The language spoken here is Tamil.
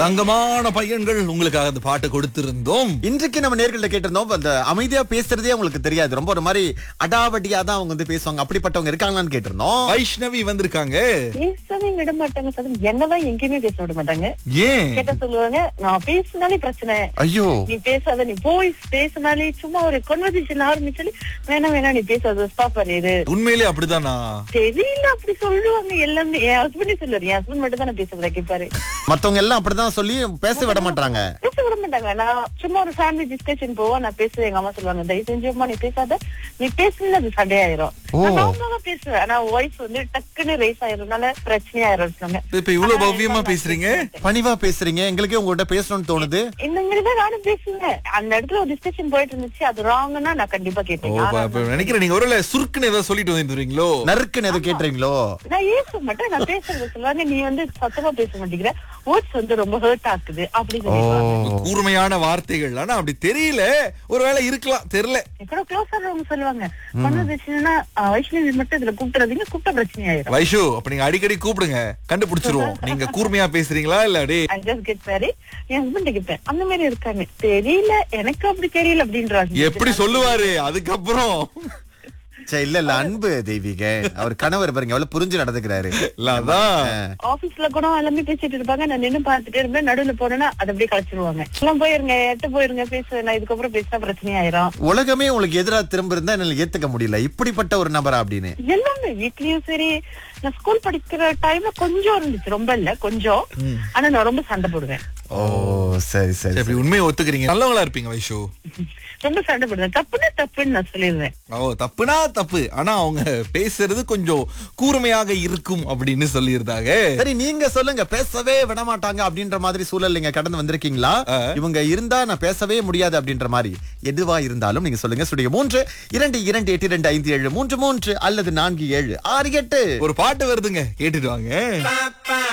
தங்கமான பையன்கள் உங்களுக்காக அந்த பாட்டு கொடுத்திருந்தோம் இன்றைக்கு நம்ம நேர்கள்ட்ட கேட்டிருந்தோம் அந்த அமைதியா பேசுறதே உங்களுக்கு தெரியாது ரொம்ப ஒரு மாதிரி அடாவடியா தான் அவங்க வந்து பேசுவாங்க அப்படிப்பட்டவங்க இருக்காங்களான்னு கேட்டிருந்தோம் வைஷ்ணவி வந்திருக்காங்க பேசவே விட மாட்டாங்க சார் என்னதான் எங்கேயுமே பேச விட மாட்டாங்க ஏன் கேட்ட சொல்லுவாங்க நான் பேசினாலே பிரச்சனை ஐயோ நீ பேசாத நீ போய் பேசினாலே சும்மா ஒரு கன்வர்சேஷன் ஆரம்பிச்சாலே வேணாம் வேணாம் நீ பேசாத ஸ்டாப் பண்ணிடு உண்மையிலே அப்படிதானா தெரியல அப்படி சொல்லுவாங்க எல்லாமே என் ஹஸ்பண்டே சொல்லுவாரு என் ஹஸ்பண்ட் மட்டும் தான் பேசுறதா கேட்பாரு மத்தவங்க எல்லாம் அப்படிதான் சொல்லி பேச விட மாட்டாங்க பேச விட மாட்டாங்க நான் சும்மா ஒரு ஃபேமிலி டிஸ்கஷன் போவோம் நான் பேசுவேன் எங்க அம்மா சொல்லுவாங்க தயவு செஞ்சு நீ பேசாத நீ பேசுனா அது சண்டையாயிரும் ஓ. நான் நார்மலா பேசுவேன் ஆனா வாய்ஸ் வந்து டக்குன்னு ரைஸ் ஆயிரும்னால பிரச்சனையாயிரும் சொன்னாங்க இப்ப இவ்வளவு பவ்யமா பேசுறீங்க பணிவா பேசுறீங்க எங்களுக்கே உங்ககிட்ட பேசணும்னு தோணுது இந்த மாதிரி தான் நானும் பேசுவேன் அந்த இடத்துல ஒரு டிஸ்கஷன் போயிட்டு இருந்துச்சு அது ராங்னா நான் கண்டிப்பா ஓ கேட்பேன் ப- இப்ப நினைக்கிறேன் நீங்க ஒருவேளை சுருக்குன்னு ஏதாவது சொல்லிட்டு வந்துருவீங்களோ நறுக்குன்னு எதுவும் கேட்டுறீங்களோ நான் ஏச மாட்டேன் நான் பேசுறது சொல்லுவாங்க நீ வந்து சத்தமா பேச மாட்டேங்கிற வேர்ட்ஸ் வந்து ரொம்ப ஹர்ட் ஆக்குது அப்படின்னு ஓ சொல்லிடுவாங்க கூர்மையான வார்த்தைகள் ஆனா அப்படி தெரியல ஒருவேளை இருக்கலாம் தெரியல கூட க்ளோஸ் ஆகிறவங்க சொல்லுவாங்க கன்வர்சேஷன்னா வைஷ்ணவி மட்டும் இதுல கூப்பிட்டுறதுங்க கூப்பிட்ட பிரச்சனை ஆயிரும் வைஷு அப்ப நீங்க அடிக்கடி கூப்பிடுங்க கண்டுபிடிச்சிருவோம் நீங்க கூர்மையா பேசுறீங்களா இல்ல அடே I just get married. என் ஹஸ்பண்ட் கேட்பேன் அந்த மாதிரி இருக்காங்க தெரியல எனக்கு அப்படி தெரியல அப்படின்றாங்க எப்படி சொல்லுவாரு அதுக்கப்புறம் சரி இல்ல இல்ல அன்பு தெய்வீக அவர் கணவர் பாருங்க எவ்வளவு புரிஞ்சு நடந்துக்கிறாரு இல்ல அதான் ஆபீஸ்ல கூட எல்லாமே பேசிட்டு இருப்பாங்க நான் நின்னு பார்த்துட்டே இருப்பேன் நடுவுல போனேன்னா அதை அப்படியே கழிச்சிருவாங்க எல்லாம் போயிருங்க எட்டு போயிருங்க பேசுவேன் நான் இதுக்கப்புறம் பேசினா பிரச்சனை ஆயிரும் உலகமே உங்களுக்கு எதிராக திரும்ப இருந்தா என்னால ஏத்துக்க முடியல இப்படிப்பட்ட ஒரு நபரா அப்படின்னு எல்லாமே வீட்லயும் சரி நான் ஸ்கூல் படிக்கிற டைம்ல கொஞ்சம் இருந்துச்சு ரொம்ப இல்ல கொஞ்சம் ஆனா நான் ரொம்ப சண்டை போடுவேன் ஓ சரி சரி அப்படி உண்மையை ஒத்துக்கிறீங்க நல்லவங்களா இருப்பீங்க வைஷு ரொம்ப சண்டை போடுவேன் தப்புன்னா தப்புன்னு நான் சொல்லிடுவேன் ஓ தப்புனா தப்பு ஆனா அவங்க பேசுறது கொஞ்சம் கூர்மையாக இருக்கும் அப்படின்னு சொல்லியிருந்தாங்க சரி நீங்க சொல்லுங்க பேசவே விட மாட்டாங்க அப்படின்ற மாதிரி சூழல் நீங்க கடந்து வந்திருக்கீங்களா இவங்க இருந்தா நான் பேசவே முடியாது அப்படின்ற மாதிரி எதுவா இருந்தாலும் நீங்க சொல்லுங்க ஸ்டுடியோ மூன்று இரண்டு இரண்டு எட்டு இரண்டு ஐந்து ஏழு மூன்று மூன்று அல்லது நான்கு ஏழு ஆறு எட்டு ஒரு பாட்டு வருதுங்க கேட்டுட்டு வாங்க